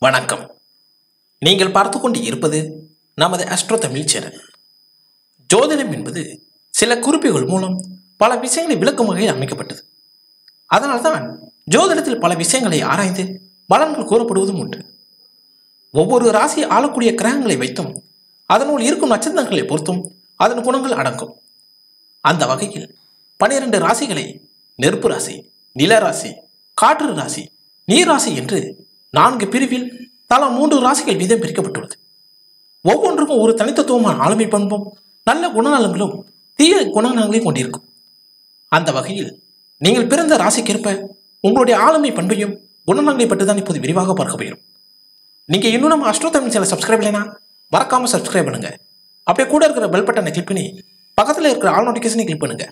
வணக்கம் நீங்கள் பார்த்து கொண்டு இருப்பது நமது அஸ்ட்ரோ தமிழ் சேனல் ஜோதிடம் என்பது சில குறிப்புகள் மூலம் பல விஷயங்களை விளக்கும் வகையில் அமைக்கப்பட்டது அதனால்தான் ஜோதிடத்தில் பல விஷயங்களை ஆராய்ந்து பலன்கள் கூறப்படுவதும் உண்டு ஒவ்வொரு ராசியை ஆளக்கூடிய கிரகங்களை வைத்தும் அதனுள் இருக்கும் நட்சத்திரங்களை பொறுத்தும் அதன் குணங்கள் அடங்கும் அந்த வகையில் பனிரெண்டு ராசிகளை நெருப்பு ராசி நில ராசி காற்று ராசி நீர் ராசி என்று நான்கு பிரிவில் தலா மூன்று ராசிகள் வீதம் பிரிக்கப்பட்டுள்ளது ஒவ்வொன்றுக்கும் ஒரு தனித்தத்துவமான ஆளுமை பண்பும் நல்ல குணநலங்களும் தீய குணநலங்களையும் கொண்டிருக்கும் அந்த வகையில் நீங்கள் பிறந்த ராசிக்கேற்ப உங்களுடைய ஆளுமை பண்பையும் குணநலங்களை பற்றி தான் இப்போது விரிவாக பார்க்க போகிறோம் நீங்க இன்னும் நம்ம அஸ்ட்ரோ தமிழ் சேனல் சப்ஸ்கிரைப் இல்லைனா மறக்காம சப்ஸ்கிரைப் பண்ணுங்க அப்படியே கூட இருக்கிற பெல் பட்டனை கிளிக் பண்ணி பக்கத்தில் இருக்கிற ஆல் நோட்டிஃபிகேஷனை கிளிக் பண்ணுங்க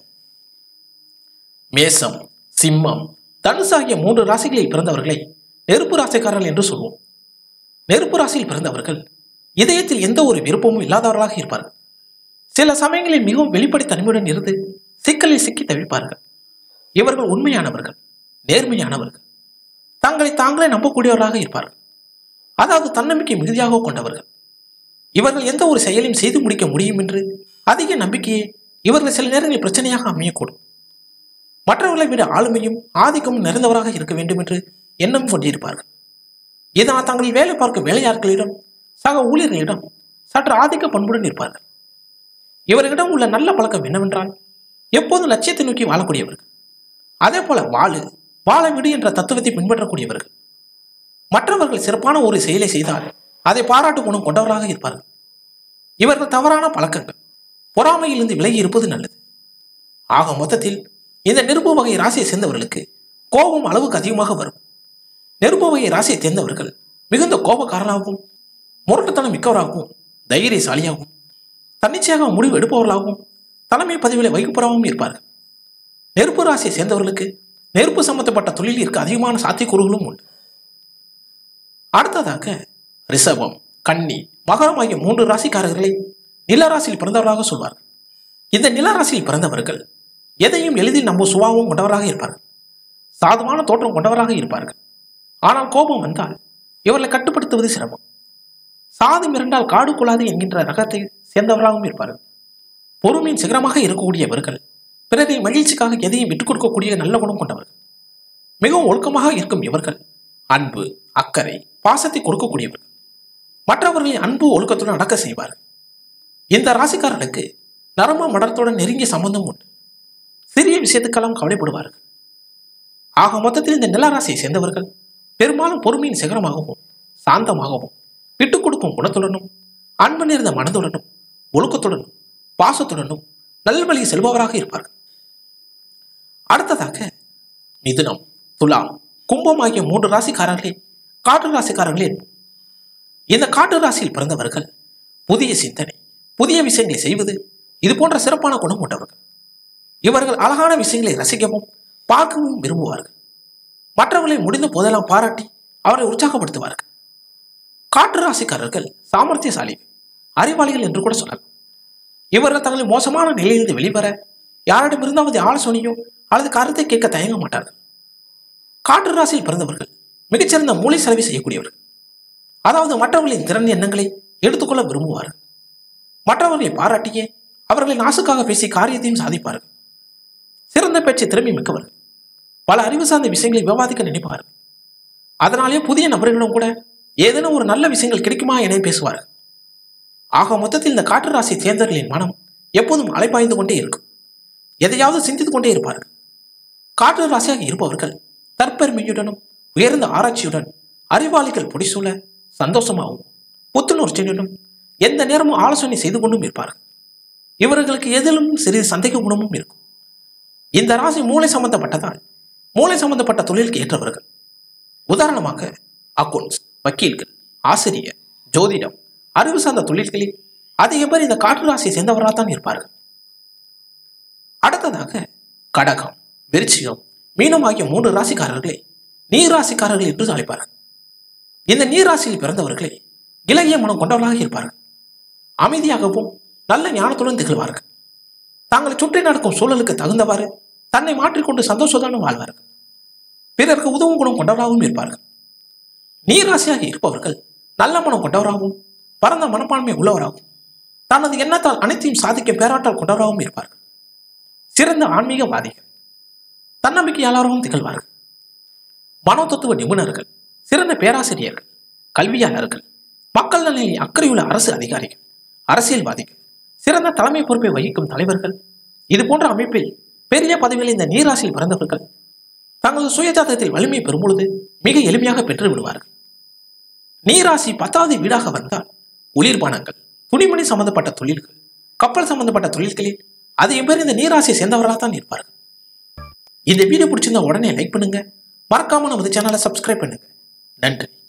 மேசம் சிம்மம் தனுசு ஆகிய மூன்று ராசிகளில் பிறந்தவர்களை நெருப்பு ராசிக்காரர்கள் என்று சொல்வோம் நெருப்பு ராசியில் பிறந்தவர்கள் இதயத்தில் எந்த ஒரு விருப்பமும் இல்லாதவர்களாக இருப்பார்கள் சில சமயங்களில் மிகவும் வெளிப்படை தன்மையுடன் இருந்து சிக்கலில் சிக்கி தவிப்பார்கள் இவர்கள் உண்மையானவர்கள் நேர்மையானவர்கள் தங்களை தாங்களே நம்பக்கூடியவர்களாக இருப்பார்கள் அதாவது தன்னம்பிக்கை மிகுதியாக கொண்டவர்கள் இவர்கள் எந்த ஒரு செயலையும் செய்து முடிக்க முடியும் என்று அதிக நம்பிக்கையே இவர்கள் சில நேரங்களில் பிரச்சனையாக அமையக்கூடும் மற்றவர்களை விட ஆளுமையும் ஆதிக்கமும் நிறைந்தவராக இருக்க வேண்டும் என்று எண்ணம் கொண்டிருப்பார்கள் இதனால் தங்கள் வேலை பார்க்கும் வேலையாட்களிடம் சக ஊழியர்களிடம் சற்று ஆதிக்க பண்புடன் இருப்பார்கள் இவர்களிடம் உள்ள நல்ல பழக்கம் என்னவென்றால் எப்போதும் லட்சியத்தை நோக்கி வாழக்கூடியவர்கள் அதே போல வாழு வாழ விடு என்ற தத்துவத்தை பின்பற்றக்கூடியவர்கள் மற்றவர்கள் சிறப்பான ஒரு செயலை செய்தால் அதை பாராட்டு குணம் கொண்டவராக இருப்பார்கள் இவர்கள் தவறான பழக்கங்கள் பொறாமையிலிருந்து விலகி இருப்பது நல்லது ஆக மொத்தத்தில் இந்த நெருப்பு வகை ராசியை சேர்ந்தவர்களுக்கு கோபம் அளவுக்கு அதிகமாக வரும் நெருப்பு வகை ராசியை சேர்ந்தவர்கள் மிகுந்த கோபக்காரராகவும் முரட்டுத்தனம் மிக்கவராகவும் தைரியசாலியாகவும் தன்னிச்சையாக முடிவு எடுப்பவர்களாகவும் தலைமை பதவிகளை வகிப்பவராகவும் இருப்பார்கள் நெருப்பு ராசியை சேர்ந்தவர்களுக்கு நெருப்பு சம்பந்தப்பட்ட தொழிலில் இருக்க அதிகமான சாத்தியக்கூறுகளும் உண்டு அடுத்ததாக ரிஷபம் கன்னி மகரம் ஆகிய மூன்று ராசிக்காரர்களை நிலராசியில் பிறந்தவராக சொல்வார்கள் இந்த நிலராசியில் பிறந்தவர்கள் எதையும் எளிதில் நம்ப சுபாவம் கொண்டவராக இருப்பார்கள் சாதுவான தோற்றம் கொண்டவராக இருப்பார்கள் ஆனால் கோபம் வந்தால் இவர்களை கட்டுப்படுத்துவது சிரமம் சாது மிரண்டால் காடு கொள்ளாது என்கின்ற ரகத்தை சேர்ந்தவராகவும் இருப்பார்கள் பொறுமையின் சிகரமாக இருக்கக்கூடியவர்கள் பிறரை மகிழ்ச்சிக்காக எதையும் விட்டுக் கொடுக்கக்கூடிய நல்ல குணம் கொண்டவர்கள் மிகவும் ஒழுக்கமாக இருக்கும் இவர்கள் அன்பு அக்கறை பாசத்தை கொடுக்கக்கூடியவர்கள் மற்றவர்களின் அன்பு ஒழுக்கத்துடன் அடக்க செய்வார்கள் இந்த ராசிக்காரர்களுக்கு நரம்பு மடத்துடன் நெருங்கிய சம்பந்தம் உண்டு சிறிய விஷயத்துக்கெல்லாம் கவலைப்படுவார்கள் ஆக மொத்தத்தில் இந்த நிலராசியை சேர்ந்தவர்கள் பெரும்பாலும் பொறுமையின் சிகரமாகவும் சாந்தமாகவும் விட்டுக் கொடுக்கும் குணத்துடனும் அன்பு நிறைந்த மனதுடனும் ஒழுக்கத்துடனும் பாசத்துடனும் நல்வழி செல்பவராக இருப்பார்கள் அடுத்ததாக மிதுனம் துலாம் கும்பம் ஆகிய மூன்று ராசிக்காரர்களே காற்று ராசிக்காரர்களே என்போம் இந்த காற்று ராசியில் பிறந்தவர்கள் புதிய சிந்தனை புதிய விஷயங்களை செய்வது இது போன்ற சிறப்பான குணம் கொண்டவர்கள் இவர்கள் அழகான விஷயங்களை ரசிக்கவும் பார்க்கவும் விரும்புவார்கள் மற்றவர்களை முடிந்த போதெல்லாம் பாராட்டி அவரை உற்சாகப்படுத்துவார்கள் காற்று ராசிக்காரர்கள் சாமர்த்தியசாலிகள் அறிவாளிகள் என்று கூட சொல்லலாம் இவர்கள் தங்களை மோசமான நிலையிலிருந்து வெளிவர யாரிடமிருந்தாவது ஆலோசனையோ அல்லது கருத்தை கேட்க தயங்க மாட்டார்கள் காற்று ராசியில் பிறந்தவர்கள் மிகச்சிறந்த மூளை செலவை செய்யக்கூடியவர்கள் அதாவது மற்றவர்களின் திறன் எண்ணங்களை எடுத்துக்கொள்ள விரும்புவார்கள் மற்றவர்களை பாராட்டியே அவர்களின் ஆசுக்காக பேசி காரியத்தையும் சாதிப்பார்கள் சிறந்த பேச்சை திறமை மிக்கவர்கள் பல அறிவு சார்ந்த விஷயங்களை விவாதிக்க நினைப்பார்கள் அதனாலே புதிய நபர்களிடம் கூட ஏதேனும் ஒரு நல்ல விஷயங்கள் கிடைக்குமா என பேசுவார்கள் ஆக மொத்தத்தில் இந்த காற்று ராசி சேர்ந்தவர்களின் மனம் எப்போதும் அலைப்பாய்ந்து கொண்டே இருக்கும் எதையாவது சிந்தித்துக் கொண்டே இருப்பார்கள் காற்று ராசியாக இருப்பவர்கள் தற்பெருமையுடனும் உயர்ந்த ஆராய்ச்சியுடன் அறிவாளிகள் புடிசூழ சந்தோஷமாகவும் புத்துணர்ச்சியுடனும் எந்த நேரமும் ஆலோசனை செய்து கொண்டும் இருப்பார்கள் இவர்களுக்கு எதிலும் சிறிது சந்தேக குணமும் இருக்கும் இந்த ராசி மூளை சம்பந்தப்பட்டதால் மூளை சம்பந்தப்பட்ட தொழிலுக்கு ஏற்றவர்கள் உதாரணமாக அக்கவுண்ட்ஸ் வக்கீல்கள் ஆசிரியர் ஜோதிடம் அறிவு சார்ந்த தொழில்களில் அதிக பேர் இந்த காற்று ராசியை சேர்ந்தவராக தான் இருப்பார்கள் அடுத்ததாக கடகம் விருச்சிகம் மீனம் ஆகிய மூன்று ராசிக்காரர்களை நீர் ராசிக்காரர்கள் என்று அழைப்பார்கள் இந்த நீர் ராசியில் பிறந்தவர்களை இலகிய மனம் கொண்டவர்களாக இருப்பார்கள் அமைதியாகவும் நல்ல ஞானத்துடன் திகழ்வார்கள் தாங்களை சுற்றி நடக்கும் சூழலுக்கு தகுந்தவாறு தன்னை மாற்றிக்கொண்டு சந்தோஷத்துடன் வாழ்வார்கள் பிறருக்கு உதவும் குணம் கொண்டவராகவும் இருப்பார்கள் நீராசியாக இருப்பவர்கள் நல்ல மனம் கொண்டவராகவும் பரந்த மனப்பான்மை உள்ளவராகவும் தனது எண்ணத்தால் அனைத்தையும் சாதிக்க பேராற்றல் கொண்டவராகவும் இருப்பார்கள் சிறந்த ஆன்மீகவாதிகள் தன்னம்பிக்கையாளராகவும் திகழ்வார்கள் மனோதத்துவ நிபுணர்கள் சிறந்த பேராசிரியர்கள் கல்வியாளர்கள் மக்கள் நலனில் அக்கறையுள்ள அரசு அதிகாரிகள் அரசியல்வாதிகள் சிறந்த தலைமை பொறுப்பை வகிக்கும் தலைவர்கள் இது போன்ற அமைப்பில் பெரிய பதவியில் இந்த நீராசியில் பிறந்தவர்கள் தங்களது சுயஜாதகத்தில் வலிமை பெறும்பொழுது மிக எளிமையாக பெற்று விடுவார்கள் நீராசி பத்தாவது வீடாக வந்தால் குளிர்பானங்கள் துணிமணி சம்பந்தப்பட்ட தொழில்கள் கப்பல் சம்பந்தப்பட்ட தொழில்களில் அதிகம் பேர் இந்த நீராசியை சேர்ந்தவர்களாக தான் இருப்பார்கள் இந்த வீடியோ பிடிச்சிருந்தா உடனே லைக் பண்ணுங்க மறக்காம நமது சேனலை சப்ஸ்கிரைப் பண்ணுங்க நன்றி